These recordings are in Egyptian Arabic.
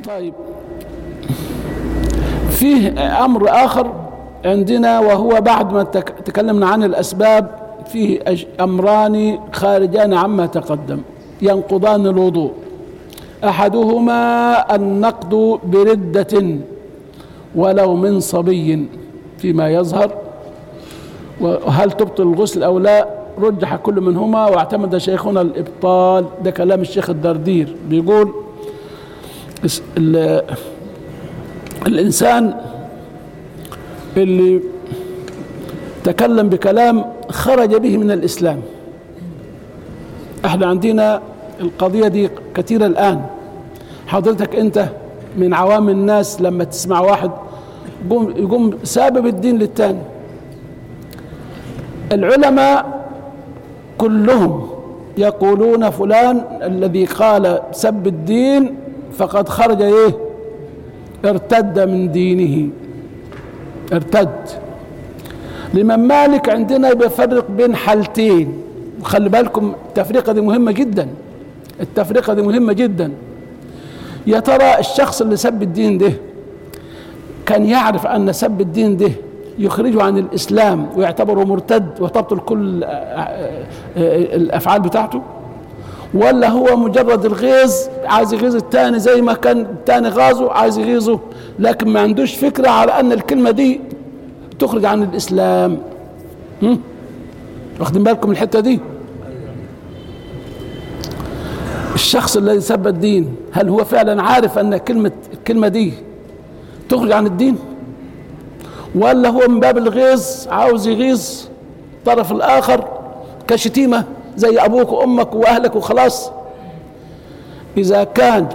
طيب فيه أمر آخر عندنا وهو بعد ما تك- تكلمنا عن الأسباب فيه أج- أمران خارجان عما تقدم ينقضان الوضوء أحدهما النقد بردة ولو من صبي فيما يظهر وهل تبطل الغسل أو لا رجح كل منهما واعتمد شيخنا الإبطال ده كلام الشيخ الدردير بيقول اس- ال- الإنسان اللي تكلم بكلام خرج به من الإسلام احنا عندنا القضية دي كثيرة الآن حضرتك أنت من عوام الناس لما تسمع واحد يقوم, يقوم سابب الدين للتاني العلماء كلهم يقولون فلان الذي قال سب الدين فقد خرج ايه ارتد من دينه ارتد الإمام مالك عندنا بيفرق بين حالتين وخلي بالكم التفرقة دي مهمة جدا التفرقة دي مهمة جدا يا ترى الشخص اللي سب الدين ده كان يعرف أن سب الدين ده يخرجه عن الإسلام ويعتبره مرتد وتبطل كل آه، آه، آه، الأفعال بتاعته ولا هو مجرد الغيظ عايز يغيظ التاني زي ما كان التاني غازه عايز يغيظه لكن ما عندوش فكرة على أن الكلمة دي تخرج عن الإسلام هم؟ واخدين بالكم من الحتة دي الشخص الذي سب الدين هل هو فعلا عارف أن كلمة الكلمة دي تخرج عن الدين ولا هو من باب الغيظ عاوز يغيظ الطرف الآخر كشتيمة زي أبوك وأمك وأهلك وخلاص إذا كان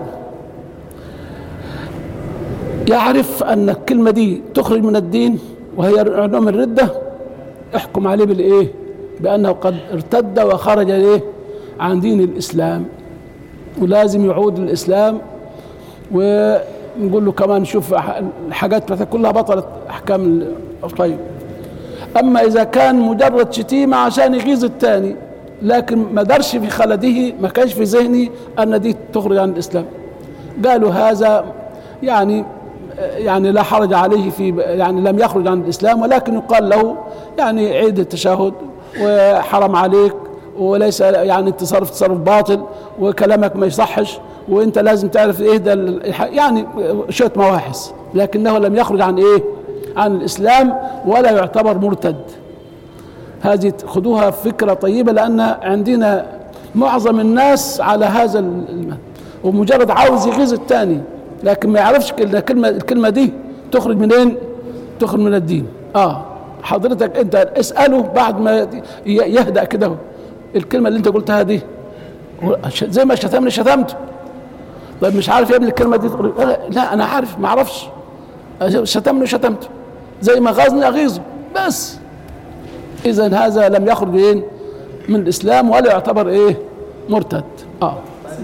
يعرف أن الكلمة دي تخرج من الدين وهي نوع من الردة احكم عليه بالإيه بأنه قد ارتد وخرج إيه عن دين الإسلام ولازم يعود للإسلام ونقول له كمان شوف الحاجات بتاعتك كلها بطلت أحكام ال- طيب أما إذا كان مجرد شتيمة عشان يغيظ الثاني لكن ما درش في خلده ما كانش في ذهني أن دي تخرج عن الإسلام قالوا هذا يعني يعني لا حرج عليه في يعني لم يخرج عن الإسلام ولكن يقال له يعني عيد التشهد وحرم عليك وليس يعني التصرف تصرف باطل وكلامك ما يصحش وانت لازم تعرف ايه ده الح- يعني شويه مواحث لكنه لم يخرج عن ايه عن الاسلام ولا يعتبر مرتد هذه خذوها فكره طيبه لان عندنا معظم الناس على هذا الم- ومجرد عاوز يغيظ الثاني لكن ما يعرفش ان الكلمه الكلمه دي تخرج منين تخرج من الدين اه حضرتك انت اساله بعد ما ي- يهدأ كده الكلمه اللي انت قلتها دي هو ش- زي ما شتمني شتمته طيب مش عارف يا ابني الكلمه دي تخرج لا, لا انا عارف ما اعرفش شتمني شتمته زي ما غاظني اغيظه بس اذا هذا لم يخرج ايه من الاسلام ولا يعتبر ايه مرتد اه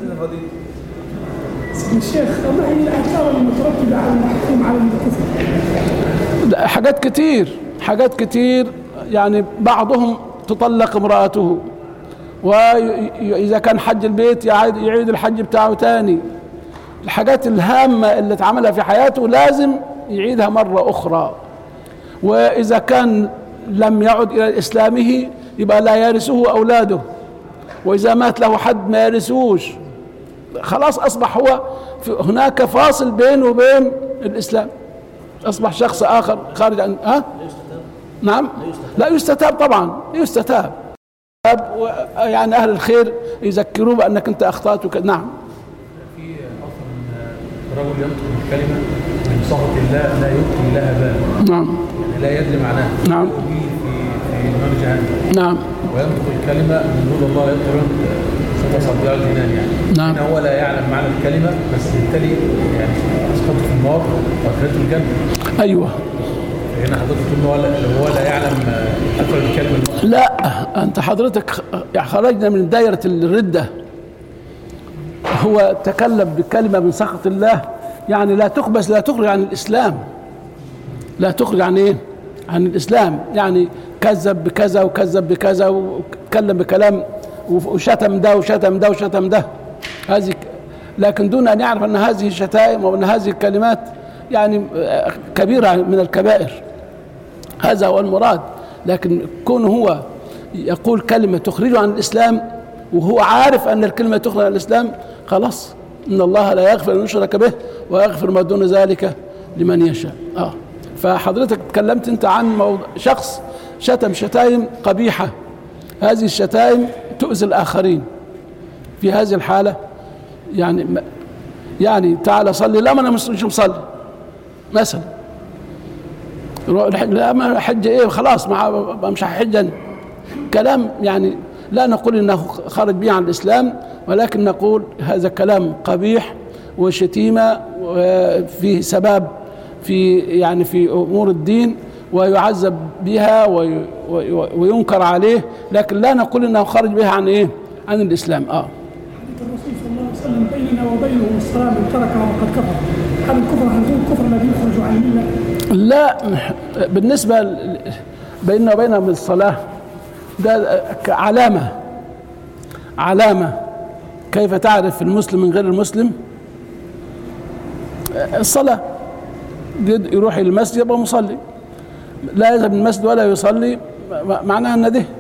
الشيخ ما هي الاثار المترتبه على المحكوم على الكفر؟ لا، حاجات كتير حاجات كتير يعني بعضهم تطلق امرأته وإذا كان حج البيت يعيد, يعيد الحج بتاعه تاني الحاجات الهامة اللي اتعملها في حياته لازم يعيدها مرة أخرى وإذا كان لم يعد إلى إسلامه يبقى لا يرثه أولاده وإذا مات له حد ما يرثوش خلاص أصبح هو في هناك فاصل بينه وبين الإسلام أصبح شخص آخر خارج عن ها؟ نعم لا يستتاب طبعا يستتاب و- يعني أهل الخير يذكروه بأنك أنت أخطأت وك... نعم في اصلا رجل ينطق الكلمه من سخط الله لا يلقي لها بالا نعم يعني لا يدري معناها نعم. به في في نار جهنم نعم وينطق الكلمه من نور الله يقرن سوف صدع الجنان يعني نعم. هنا هو لا يعلم معنى الكلمه بس بالتالي يعني اسقطه في النار وادخلته الجنه أيوه هنا حضرتك تقول إن هو لا- هو لا يعلم اثر الكلمه لا أنت حضرتك خ- يعني خرجنا من دائرة الردة هو تكلم بكلمة من سخط الله يعني لا تخبز لا تخرج عن الإسلام لا تخرج عن إيه عن الإسلام يعني كذب بكذا وكذب بكذا وتكلم بكلام وشتم ده وشتم ده وشتم ده هذه ك- لكن دون ان يعرف ان هذه شتائم وان هذه الكلمات يعني آه، كبيره من الكبائر هذا هو المراد لكن كون هو يقول كلمه تخرجه عن الاسلام وهو عارف ان الكلمه تخرج عن الاسلام خلاص ان الله لا يغفر ان يشرك به ويغفر ما دون ذلك لمن يشاء اه فحضرتك اتكلمت انت عن موضوع شخص شتم شتائم قبيحه هذه الشتائم تؤذي الاخرين في هذه الحاله يعني يعني تعال صلي لا ما انا مش مش مصلي مثلا لا ما حج ايه خلاص مع مش هحج أنا. كلام يعني لا نقول انه خرج به عن الاسلام ولكن نقول هذا كلام قبيح وشتيمه وفيه سباب في يعني في امور الدين ويعذب بها وي وي وينكر عليه لكن لا نقول انه خرج بها عن ايه؟ عن الاسلام اه حديث الرسول صلى الله عليه وسلم بيننا وبينه الصلاه من تركها وقد كفر هل الكفر هل هو الكفر الذي يخرج عن المله؟ لا بالنسبة ل- بيننا وبينهم الصلاة ده علامة علامة كيف تعرف المسلم من غير المسلم الصلاة يد- يروح إلى المسجد يبقى مصلي لا يذهب المسجد ولا يصلي معناها ان ده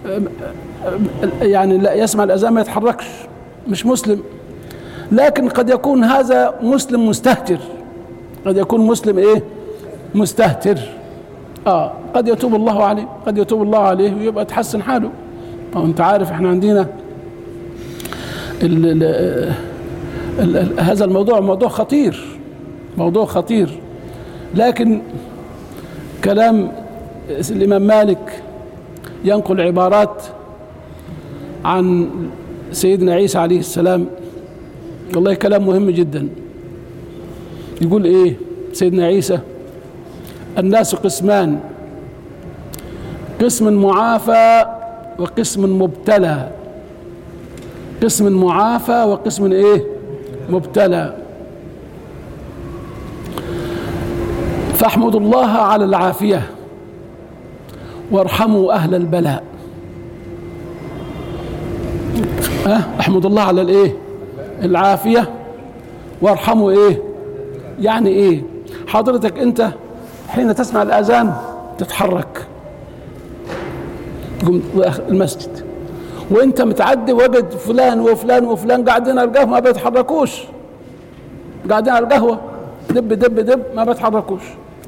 يعني لا يسمع الاذان ما يتحركش مش مسلم لكن قد يكون هذا مسلم مستهتر قد يكون مسلم ايه مستهتر اه قد يتوب الله عليه قد يتوب الله عليه ويبقى تحسن حاله أو انت عارف احنا عندنا ال ال ال ال هذا الموضوع موضوع خطير موضوع خطير لكن كلام الامام مالك ينقل عبارات عن سيدنا عيسى عليه السلام والله كلام مهم جدا يقول ايه سيدنا عيسى الناس قسمان قسم معافى وقسم مبتلى قسم معافى وقسم ايه مبتلى فاحمدوا الله على العافيه وارحموا اهل البلاء ها احمدوا الله على الايه العافيه وارحموا ايه يعني ايه حضرتك انت حين تسمع الاذان تتحرك تقوم المسجد وانت متعدي وجد فلان وفلان وفلان قاعدين على القهوه ما بيتحركوش قاعدين على القهوه دب دب دب ما بيتحركوش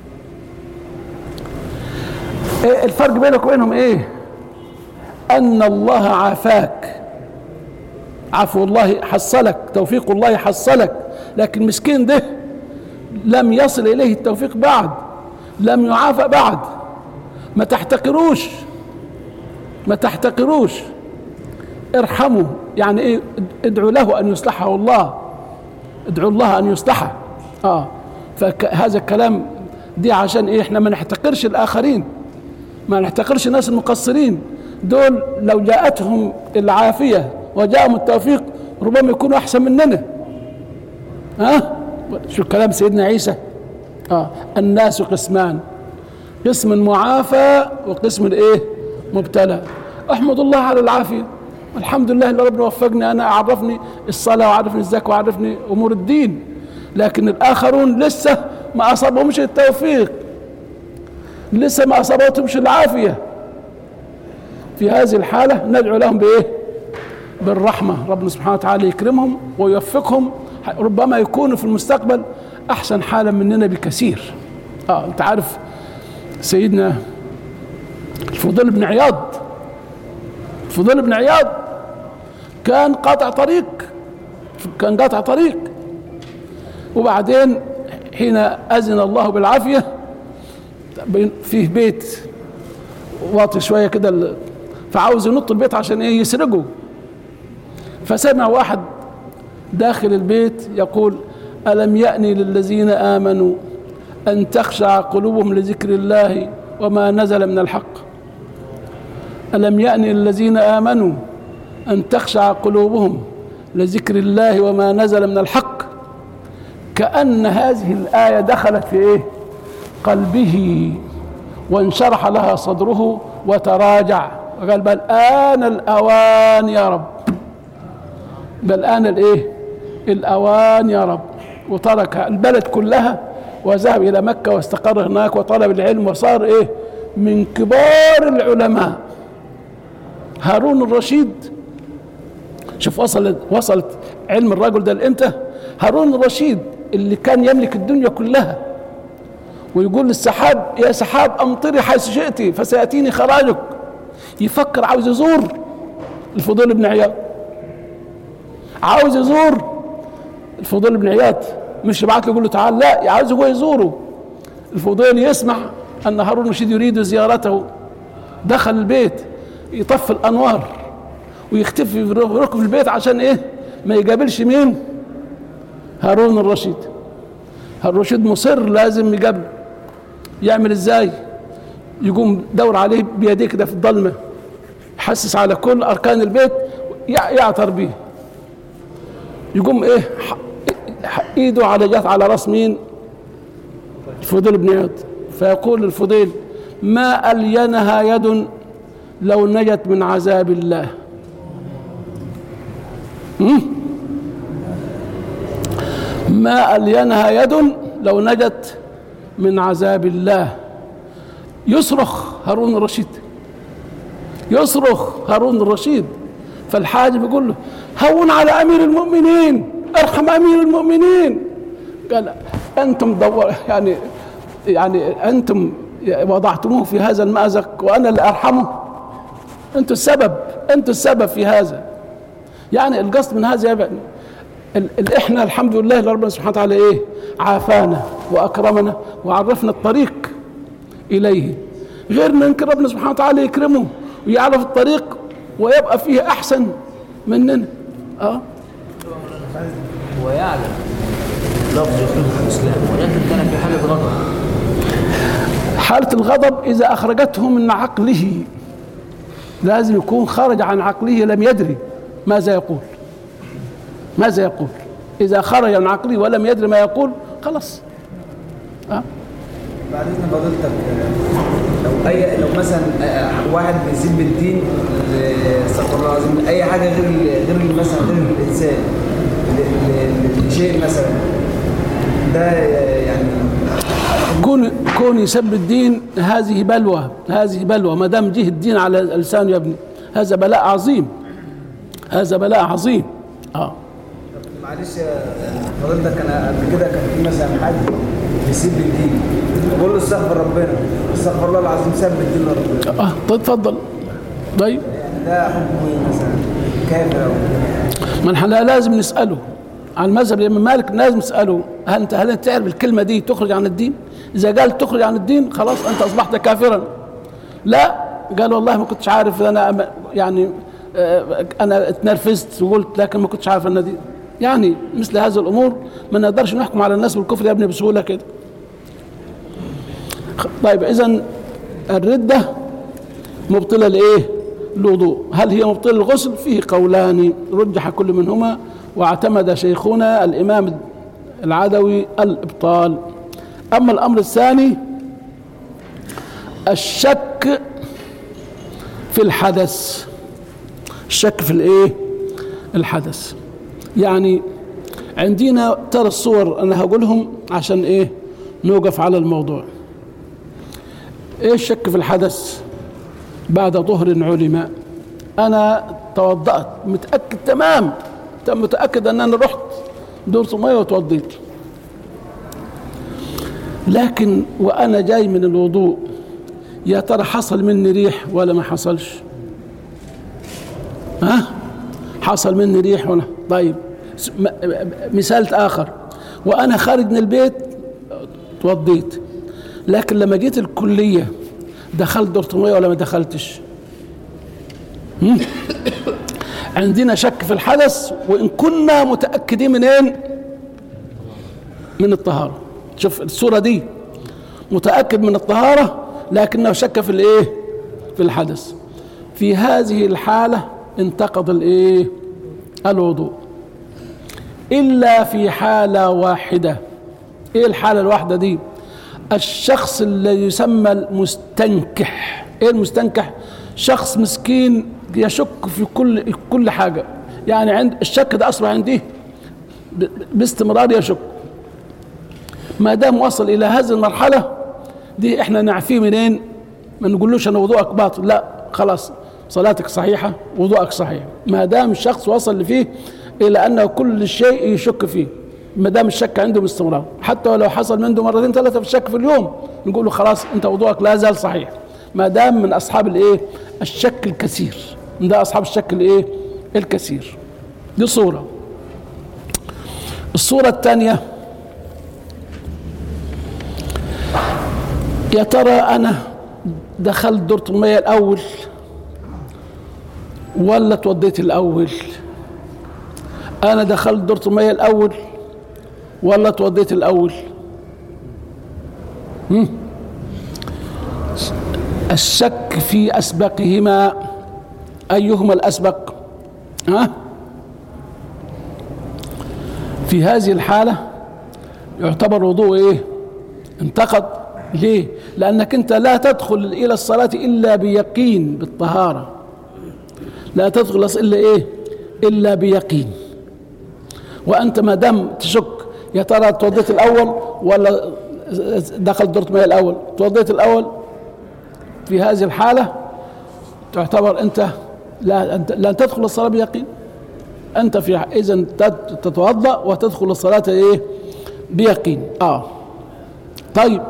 إيه الفرق بينك وبينهم ايه ان الله عافاك عفو الله حصلك توفيق الله حصلك لكن مسكين ده لم يصل اليه التوفيق بعد لم يعافى بعد ما تحتقروش ما تحتقروش ارحموا يعني ايه ادعوا له ان يصلحه الله ادعوا الله ان يصلحه اه فهذا الكلام دي عشان ايه احنا ما نحتقرش الاخرين ما نحتقرش الناس المقصرين دول لو جاءتهم العافيه وجاءهم التوفيق ربما يكونوا احسن مننا ها آه؟ شو كلام سيدنا عيسى اه الناس قسمان قسم معافى وقسم الايه مبتلى احمد الله على العافيه الحمد لله اللي ربنا وفقني انا عرفني الصلاه وعرفني الزكاه وعرفني امور الدين لكن الاخرون لسه ما اصابهمش التوفيق لسه ما اصابتهمش العافيه في هذه الحاله ندعو لهم بايه بالرحمه ربنا سبحانه وتعالى يكرمهم ويوفقهم ربما يكونوا في المستقبل احسن حالا مننا بكثير اه انت عارف سيدنا الفضيل بن عياض الفضيل بن عياض كان قاطع طريق كان قاطع طريق وبعدين حين اذن الله بالعافيه فيه بيت واطي شويه كده فعاوز ينط البيت عشان ايه يسرقه فسمع واحد داخل البيت يقول ألم يأني للذين آمنوا أن تخشع قلوبهم لذكر الله وما نزل من الحق ألم يأني للذين آمنوا أن تخشع قلوبهم لذكر الله وما نزل من الحق كأن هذه الآية دخلت في إيه قلبه وانشرح لها صدره وتراجع وقال بل آن الأوان يا رب بل آن الإيه الأوان يا رب وترك البلد كلها وذهب إلى مكة واستقر هناك وطلب العلم وصار إيه من كبار العلماء هارون الرشيد شوف وصلت وصلت علم الرجل ده لامتى هارون الرشيد اللي كان يملك الدنيا كلها ويقول للسحاب يا سحاب امطري حيث شئت فسياتيني خراجك يفكر عاوز يزور الفضيل بن عياض عاوز يزور الفضيل بن عياض مش يبعت له يقول له تعال لا عاوز هو يزوره الفضيل يسمع ان هارون الرشيد يريد زيارته دخل البيت يطفي الانوار ويختفي في ركب البيت عشان ايه ما يقابلش مين هارون الرشيد هارون الرشيد مصر لازم يقابله يعمل ازاي يقوم دور عليه بيديه كده في الضلمه يحسس على كل اركان البيت يع- يعثر بيه يقوم ايه ح- ح- ايده على جات على راس مين الفضيل بن عياض فيقول الفضيل ما الينها يد لو نجت من عذاب الله مم؟ ما ألينها يد لو نجت من عذاب الله يصرخ هارون الرشيد يصرخ هارون الرشيد فالحاجب يقول له هون على أمير المؤمنين ارحم أمير المؤمنين قال أنتم دور يعني يعني أنتم وضعتموه في هذا المأزق وأنا اللي أرحمه أنتم السبب أنتم السبب في هذا يعني القصد من هذا يا بني ال- ال- احنا الحمد لله اللي ربنا سبحانه وتعالى ايه عافانا واكرمنا وعرفنا الطريق اليه غير من يمكن ربنا سبحانه وتعالى يكرمه ويعرف الطريق ويبقى فيه احسن مننا اه ويعلم لفظ يخرجه الاسلام ولكن كان في حاله غضب حالة الغضب إذا أخرجته من عقله لازم يكون خرج عن عقله لم يدري ماذا يقول ماذا يقول إذا خرج عن عقله ولم يدري ما يقول خلاص أه؟ بعد اذن فضيلتك لو اي لو مثلا آه، واحد بيسيب بالدين ل- استغفر الله العظيم اي حاجه غير ال- غير ال- مثلا غير الانسان ل- ل- لشيء مثلا ده آه، يعني كون كون يسب الدين هذه بلوى هذه بلوى ما دام جه الدين على لسانه يا ابني هذا بلاء عظيم هذا بلاء عظيم اه معلش يا فضيلتك انا قبل كده كان في مثلا حد بيسيب الدين بقول له استغفر ربنا استغفر الله العظيم سب الدين لربنا اه طيب اتفضل طيب يعني ده حكمه ايه مثلا كافر او كده ما احنا لازم نساله عن مذهب الامام مالك لازم نساله هل انت هل انت تعرف الكلمه دي تخرج عن الدين؟ اذا قال تخرج عن الدين خلاص انت اصبحت كافرا. لا قال والله ما كنتش عارف انا أم- يعني آه، انا اتنرفزت وقلت لكن ما كنتش عارف ان دي يعني مثل هذه الامور ما نقدرش نحكم على الناس بالكفر يا ابني بسهوله كده. خ- طيب اذا الرده مبطله لايه؟ الوضوء هل هي مبطله الغسل؟ فيه قولان رجح كل منهما واعتمد شيخنا الامام العدوي الابطال اما الامر الثاني الشك في الحدث الشك في الايه الحدث يعني عندنا ترى الصور انا هقولهم عشان ايه نوقف على الموضوع ايه الشك في الحدث بعد ظهر علم انا توضأت متأكد تمام تم متأكد ان انا رحت دورت ميه وتوضيت لكن وانا جاي من الوضوء يا ترى حصل مني ريح ولا ما حصلش ها حصل مني ريح ولا طيب س- م- مثال اخر وانا خارج من البيت توضيت لكن لما جيت الكليه دخلت دورة ميه ولا ما دخلتش هم؟ عندنا شك في الحدث وان كنا متاكدين منين من الطهاره شوف الصوره دي متاكد من الطهاره لكنه شك في الايه في الحدث في هذه الحاله انتقض الايه الوضوء الا في حاله واحده ايه الحاله الواحده دي الشخص الذي يسمى المستنكح ايه المستنكح شخص مسكين يشك في كل كل حاجه يعني عند الشك ده اصبح عنده ب- باستمرار يشك ما دام وصل الى هذه المرحله دي احنا نعفيه منين ما نقولوش انا وضوءك باطل لا خلاص صلاتك صحيحه وضوءك صحيح ما دام الشخص وصل لفيه الى انه كل شيء يشك فيه ما دام الشك عنده باستمرار حتى ولو حصل منه مرتين ثلاثه في الشك في اليوم نقول له خلاص انت وضوءك لا زال صحيح ما دام من اصحاب الايه الشك الكثير ده اصحاب الشك الايه الكثير دي صوره الصوره الثانيه يا ترى انا دخلت دورة المية الاول ولا اتوضيت الاول انا دخلت دورة المية الاول ولا اتوضيت الاول هم؟ الشك في اسبقهما ايهما الاسبق ها في هذه الحالة يعتبر وضوء ايه انتقد ليه لانك انت لا تدخل الى الصلاة الا بيقين بالطهارة لا تدخل الا ايه الا بيقين وانت ما دام تشك يا ترى توضيت الاول ولا دخل دورة مياه الاول توضيت الاول في هذه الحالة تعتبر انت لا انت لا تدخل الصلاة بيقين انت في اذا تت- تتوضا وتدخل الصلاه ايه بيقين اه طيب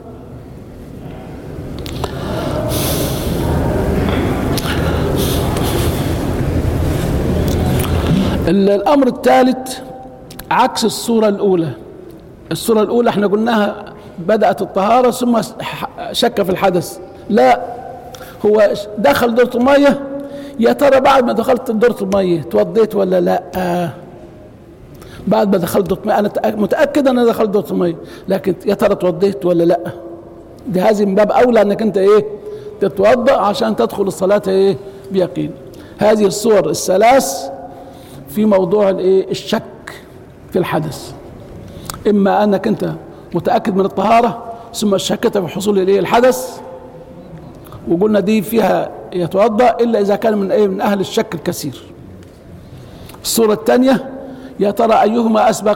ال- الامر الثالث عكس الصوره الاولى الصوره الاولى احنا قلناها بدات الطهاره ثم ح- شك في الحدث لا هو دخل دورة المية يا ترى بعد ما دخلت دورة المية توضيت ولا لا آه. بعد ما دخلت دورة المية أنا تأك- متأكد أن أنا دخلت دورة المية لكن يا ترى توضيت ولا لا دي هذه من باب أولى أنك أنت إيه تتوضأ عشان تدخل الصلاة إيه بيقين هذه الصور الثلاث في موضوع الإيه الشك في الحدث إما أنك أنت متأكد من الطهارة ثم شكت في حصول الإيه الحدث وقلنا دي فيها يتوضا الا اذا كان من ايه من اهل الشك الكثير الصوره الثانيه يا ترى ايهما اسبق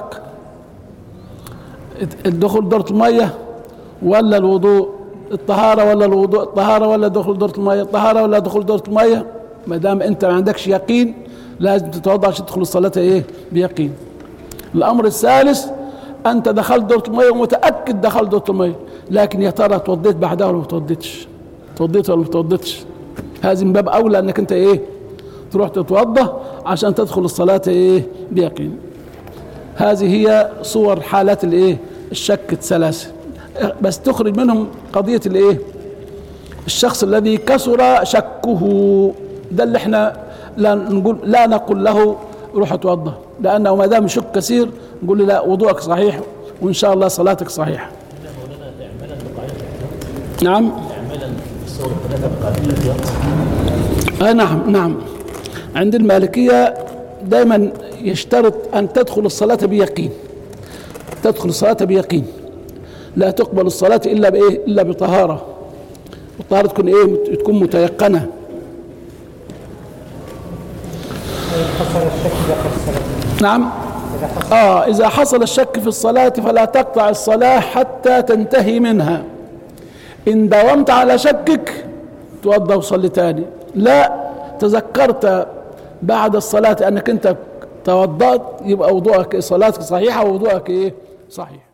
الدخول دورة المية ولا الوضوء الطهارة ولا الوضوء الطهارة ولا دخول دورة المية الطهارة ولا دخول دورة المية ما دام انت ما عندكش يقين لازم تتوضا عشان تدخل الصلاة ايه بيقين الامر الثالث انت دخلت دورة المية ومتأكد دخلت دورة المية لكن يا ترى توضيت بعدها ولا ما توضيتش توضيت ولا ما توضيتش هذه من باب اولى انك انت ايه تروح تتوضا عشان تدخل الصلاه ايه بيقين هذه هي صور حالات الايه الشك الثلاثه بس تخرج منهم قضيه الايه الشخص الذي كثر شكه ده اللي احنا لا نقول لا نقول له روح اتوضا لانه ما دام شك كثير نقول له لا وضوءك صحيح وان شاء الله صلاتك صحيحه نعم آه نعم نعم عند المالكية دائما يشترط أن تدخل الصلاة بيقين تدخل الصلاة بيقين لا تقبل الصلاة إلا بإيه إلا بطهارة والطهارة تكون إيه تكون متيقنة حصل الشك داخل الصلاة نعم إذا حصل آه إذا حصل الشك في الصلاة فلا تقطع الصلاة حتى تنتهي منها إن داومت على شكك توضأ وصلي تاني لا تذكرت بعد الصلاة أنك أنت توضأت يبقى وضوءك صلاتك صحيحة ووضوءك إيه صحيح